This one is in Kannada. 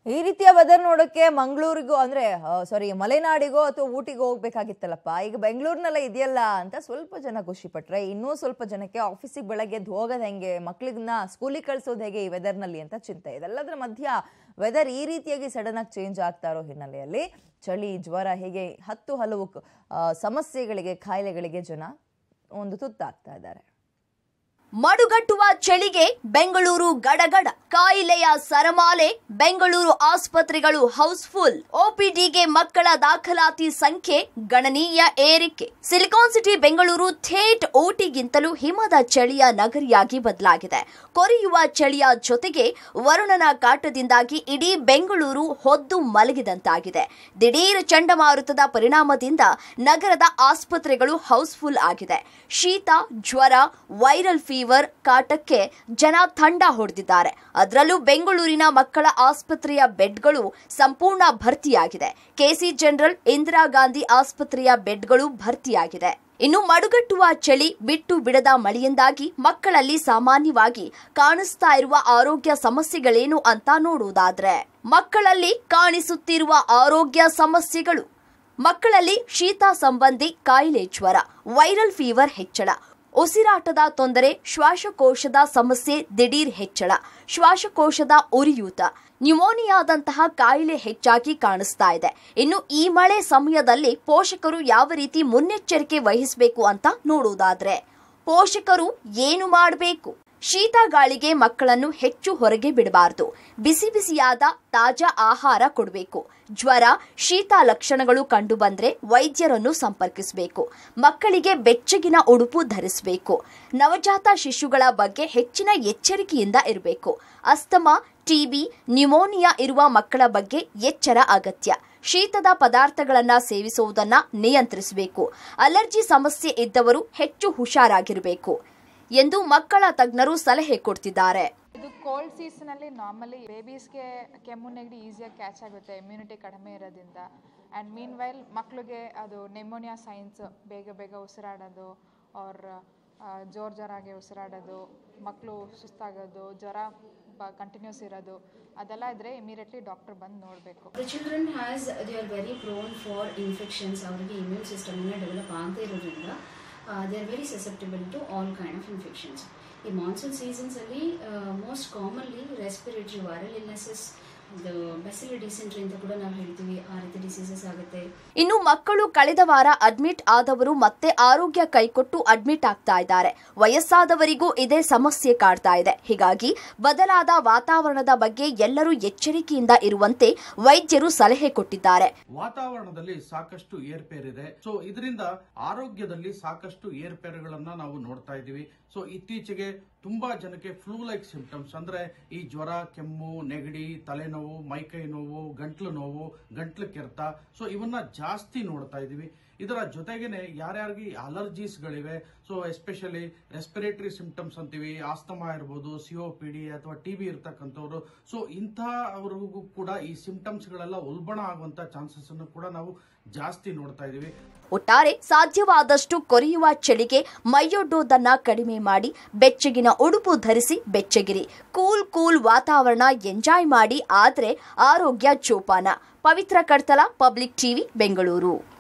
ಈ ರೀತಿಯ ವೆದರ್ ನೋಡೋಕ್ಕೆ ಮಂಗಳೂರಿಗೂ ಅಂದ್ರೆ ಸಾರಿ ಮಲೆನಾಡಿಗೋ ಅಥವಾ ಊಟಿಗೋ ಹೋಗ್ಬೇಕಾಗಿತ್ತಲ್ಲಪ್ಪ ಈಗ ಬೆಂಗಳೂರಿನೆಲ್ಲ ಇದೆಯಲ್ಲ ಅಂತ ಸ್ವಲ್ಪ ಜನ ಖುಷಿ ಪಟ್ರೆ ಇನ್ನೂ ಸ್ವಲ್ಪ ಜನಕ್ಕೆ ಆಫೀಸಿಗೆ ಬೆಳಗ್ಗೆ ಎದ್ದು ಹೋಗೋದು ಹೆಂಗೆ ಮಕ್ಳಿಗನ್ನ ಸ್ಕೂಲಿಗೆ ಕಳ್ಸೋದು ಹೇಗೆ ಈ ವೆದರ್ನಲ್ಲಿ ಅಂತ ಚಿಂತೆ ಇದೆಲ್ಲದರ ಮಧ್ಯ ವೆದರ್ ಈ ರೀತಿಯಾಗಿ ಸಡನ್ ಆಗಿ ಚೇಂಜ್ ಆಗ್ತಾ ಇರೋ ಹಿನ್ನೆಲೆಯಲ್ಲಿ ಚಳಿ ಜ್ವರ ಹೀಗೆ ಹತ್ತು ಹಲವು ಆ, ಸಮಸ್ಯೆಗಳಿಗೆ ಕಾಯಿಲೆಗಳಿಗೆ ಜನ ಒಂದು ತುತ್ತಾಗ್ತಾ ಇದ್ದಾರೆ ಮಡುಗಟ್ಟುವ ಚಳಿಗೆ ಬೆಂಗಳೂರು ಗಡಗಡ ಕಾಯಿಲೆಯ ಸರಮಾಲೆ ಬೆಂಗಳೂರು ಆಸ್ಪತ್ರೆಗಳು ಹೌಸ್ಫುಲ್ ಒಪಿಡಿಗೆ ಮಕ್ಕಳ ದಾಖಲಾತಿ ಸಂಖ್ಯೆ ಗಣನೀಯ ಏರಿಕೆ ಸಿಲಿಕಾನ್ ಸಿಟಿ ಬೆಂಗಳೂರು ಥೇಟ್ ಓಟಿಗಿಂತಲೂ ಹಿಮದ ಚಳಿಯ ನಗರಿಯಾಗಿ ಬದಲಾಗಿದೆ ಕೊರೆಯುವ ಚಳಿಯ ಜೊತೆಗೆ ವರುಣನ ಕಾಟದಿಂದಾಗಿ ಇಡೀ ಬೆಂಗಳೂರು ಹೊದ್ದು ಮಲಗಿದಂತಾಗಿದೆ ದಿಢೀರ್ ಚಂಡಮಾರುತದ ಪರಿಣಾಮದಿಂದ ನಗರದ ಆಸ್ಪತ್ರೆಗಳು ಹೌಸ್ಫುಲ್ ಆಗಿದೆ ಶೀತ ಜ್ವರ ವೈರಲ್ ಫೀವರ್ ಕಾಟಕ್ಕೆ ಜನ ತಂಡ ಹೊಡೆದಿದ್ದಾರೆ ಅದರಲ್ಲೂ ಬೆಂಗಳೂರಿನ ಮಕ್ಕಳ ಆಸ್ಪತ್ರೆಯ ಬೆಡ್ಗಳು ಸಂಪೂರ್ಣ ಭರ್ತಿಯಾಗಿದೆ ಕೆಸಿ ಜನರಲ್ ಇಂದಿರಾ ಗಾಂಧಿ ಆಸ್ಪತ್ರೆಯ ಬೆಡ್ಗಳು ಭರ್ತಿಯಾಗಿದೆ ಇನ್ನು ಮಡುಗಟ್ಟುವ ಚಳಿ ಬಿಟ್ಟು ಬಿಡದ ಮಳೆಯಿಂದಾಗಿ ಮಕ್ಕಳಲ್ಲಿ ಸಾಮಾನ್ಯವಾಗಿ ಕಾಣಿಸ್ತಾ ಇರುವ ಆರೋಗ್ಯ ಸಮಸ್ಯೆಗಳೇನು ಅಂತ ನೋಡುವುದಾದ್ರೆ ಮಕ್ಕಳಲ್ಲಿ ಕಾಣಿಸುತ್ತಿರುವ ಆರೋಗ್ಯ ಸಮಸ್ಯೆಗಳು ಮಕ್ಕಳಲ್ಲಿ ಶೀತ ಸಂಬಂಧಿ ಕಾಯಿಲೆ ಜ್ವರ ವೈರಲ್ ಫೀವರ್ ಹೆಚ್ಚಳ ಉಸಿರಾಟದ ತೊಂದರೆ ಶ್ವಾಸಕೋಶದ ಸಮಸ್ಯೆ ದಿಢೀರ್ ಹೆಚ್ಚಳ ಶ್ವಾಸಕೋಶದ ಉರಿಯೂತ ನ್ಯುಮೋನಿಯಾದಂತಹ ಕಾಯಿಲೆ ಹೆಚ್ಚಾಗಿ ಕಾಣಿಸ್ತಾ ಇದೆ ಇನ್ನು ಈ ಮಳೆ ಸಮಯದಲ್ಲಿ ಪೋಷಕರು ಯಾವ ರೀತಿ ಮುನ್ನೆಚ್ಚರಿಕೆ ವಹಿಸಬೇಕು ಅಂತ ನೋಡುವುದಾದ್ರೆ ಪೋಷಕರು ಏನು ಮಾಡಬೇಕು ಶೀತ ಗಾಳಿಗೆ ಮಕ್ಕಳನ್ನು ಹೆಚ್ಚು ಹೊರಗೆ ಬಿಡಬಾರದು ಬಿಸಿ ಬಿಸಿಯಾದ ತಾಜಾ ಆಹಾರ ಕೊಡಬೇಕು ಜ್ವರ ಶೀತ ಲಕ್ಷಣಗಳು ಕಂಡುಬಂದ್ರೆ ವೈದ್ಯರನ್ನು ಸಂಪರ್ಕಿಸಬೇಕು ಮಕ್ಕಳಿಗೆ ಬೆಚ್ಚಗಿನ ಉಡುಪು ಧರಿಸಬೇಕು ನವಜಾತ ಶಿಶುಗಳ ಬಗ್ಗೆ ಹೆಚ್ಚಿನ ಎಚ್ಚರಿಕೆಯಿಂದ ಇರಬೇಕು ಅಸ್ತಮಾ ಟಿಬಿ ನ್ಯುಮೋನಿಯಾ ಇರುವ ಮಕ್ಕಳ ಬಗ್ಗೆ ಎಚ್ಚರ ಅಗತ್ಯ ಶೀತದ ಪದಾರ್ಥಗಳನ್ನ ಸೇವಿಸುವುದನ್ನ ನಿಯಂತ್ರಿಸಬೇಕು ಅಲರ್ಜಿ ಸಮಸ್ಯೆ ಇದ್ದವರು ಹೆಚ್ಚು ಹುಷಾರಾಗಿರಬೇಕು ಎಂದು ಮಕ್ಕಳ ತಜ್ಞರು ಸಲಹೆ ಕೊಡ್ತಿದ್ದಾರೆ ಇದು ಕೋಲ್ಡ್ ಸೀಸನಲ್ಲಿ ನಾರ್ಮಲಿ ಬೇಬೀಸ್ಗೆ ಕೆಮ್ಮು ನೆಗಡಿ ಈಸಿಯಾಗಿ ಕ್ಯಾಚ್ ಆಗುತ್ತೆ ಇಮ್ಯುನಿಟಿ ಕಡಿಮೆ ಇರೋದ್ರಿಂದ ಆ್ಯಂಡ್ ಮೀನ್ ವೈಲ್ ಮಕ್ಳಿಗೆ ಅದು ನೆಮೋನಿಯಾ ಸೈನ್ಸ್ ಬೇಗ ಬೇಗ ಉಸಿರಾಡೋದು ಅವ್ರ ಜೋರ್ ಜೋರಾಗಿ ಉಸಿರಾಡೋದು ಮಕ್ಕಳು ಸುಸ್ತಾಗೋದು ಜ್ವರ ಕಂಟಿನ್ಯೂಸ್ ಇರೋದು ಅದೆಲ್ಲ ಇದ್ದರೆ ಇಮಿಡಿಯೇಟ್ಲಿ ಡಾಕ್ಟರ್ ಬಂದು ನೋಡಬೇಕು The children has they are very prone for infections ಅವರಿಗೆ ಇಮ್ಯೂನ್ ಸಿಸ್ಟಮ್ ಡೆವಲಪ್ ಆಗದೇ ಇರೋದ್ರಿಂದ they are very susceptible to all kind of infections ಈ ಮಾನ್ಸೂನ್ ಸೀಸನ್ಸಲ್ಲಿ most commonly respiratory viral illnesses ಇದು ಬೆಸಿಲಿ ಡಿಸೆಂಟ್ರಿ ಅಂತ ಕೂಡ ನಾವು ಹೇಳ್ತೀವಿ ಆ ರೀತಿ ಡಿಸೀಸಸ್ ಆಗುತ್ತೆ ಇನ್ನು ಮಕ್ಕಳು ಕಳೆದ ವಾರ ಅಡ್ಮಿಟ್ ಆದವರು ಮತ್ತೆ ಆರೋಗ್ಯ ಕೈಕೊಟ್ಟು ಅಡ್ಮಿಟ್ ಆಗ್ತಾ ಇದ್ದಾರೆ ವಯಸ್ಸಾದವರಿಗೂ ಇದೇ ಸಮಸ್ಯೆ ಕಾಡ್ತಾ ಇದೆ ಹೀಗಾಗಿ ಬದಲಾದ ವಾತಾವರಣದ ಬಗ್ಗೆ ಎಲ್ಲರೂ ಎಚ್ಚರಿಕೆಯಿಂದ ಇರುವಂತೆ ವೈದ್ಯರು ಸಲಹೆ ಕೊಟ್ಟಿದ್ದಾರೆ ವಾತಾವರಣದಲ್ಲಿ ಸಾಕಷ್ಟು ಏರ್ಪೇರಿದೆ ಸೊ ಇದರಿಂದ ಆರೋಗ್ಯದಲ್ಲಿ ಸಾಕಷ್ಟು ಏರ್ಪೇರುಗಳನ್ನ ನಾವು ನೋಡ್ತಾ ಇದ್ದೀವಿ ಸೊ ಇತ್ತೀಚೆಗೆ ತುಂಬಾ ಜನಕ್ಕೆ ಫ್ಲೂ ಲೈಕ್ ಸಿಂಪ್ಟಮ್ಸ್ ಅಂದ್ರೆ ಈ ಜ್ವರ ಕೆಮ್ಮು ನೆಗಡಿ ತಲೆನೋವು ಮೈಕೈ ನೋವು ಗಂಟ್ಲು ನೋವು ಗಂಟ್ಲು ಕೆರೆತ ಸೊ ಇವನ್ನ ಜಾಸ್ತಿ ನೋಡ್ತಾ ಇದೀವಿ ಇದರ ಜೊತೆಗೇನೆ ಯಾರ್ಯಾರಿಗೆ ಅಲರ್ಜೀಸ್ಗಳಿವೆ ಸೊ ಎಸ್ಪೆಷಲಿ ರೆಸ್ಪಿರೇಟರಿ ಸಿಂಪ್ಟಮ್ಸ್ ಅಂತೀವಿ ಆಸ್ತಮಾ ಇರ್ಬೋದು ಸಿಒ ಪಿ ಡಿ ಅಥವಾ ಟಿ ಬಿ ಇರ್ತಕ್ಕಂಥವ್ರು ಸೊ ಇಂಥವ್ರಿಗೂ ಕೂಡ ಈ ಸಿಂಪ್ಟಮ್ಸ್ಗಳೆಲ್ಲ ಉಲ್ಬಣ ಆಗುವಂತ ಚಾನ್ಸಸ್ ಅನ್ನು ಕೂಡ ನಾವು ಜಾಸ್ತಿ ನೋಡ್ತಾ ಇದೀವಿ ಒಟ್ಟಾರೆ ಸಾಧ್ಯವಾದಷ್ಟು ಕೊರೆಯುವ ಚಳಿಗೆ ಮೈಯೊಡ್ಡೋದನ್ನ ಕಡಿಮೆ ಮಾಡಿ ಬೆಚ್ಚಗಿನ ಉಡುಪು ಧರಿಸಿ ಬೆಚ್ಚಗಿರಿ ಕೂಲ್ ಕೂಲ್ ವಾತಾವರಣ ಎಂಜಾಯ್ ಮಾಡಿ ಆದ್ರೆ ಆರೋಗ್ಯ ಜೋಪಾನ ಪವಿತ್ರ ಕಡ್ತಲ ಪಬ್ಲಿಕ್ ಟಿವಿ ಬೆಂಗಳೂರು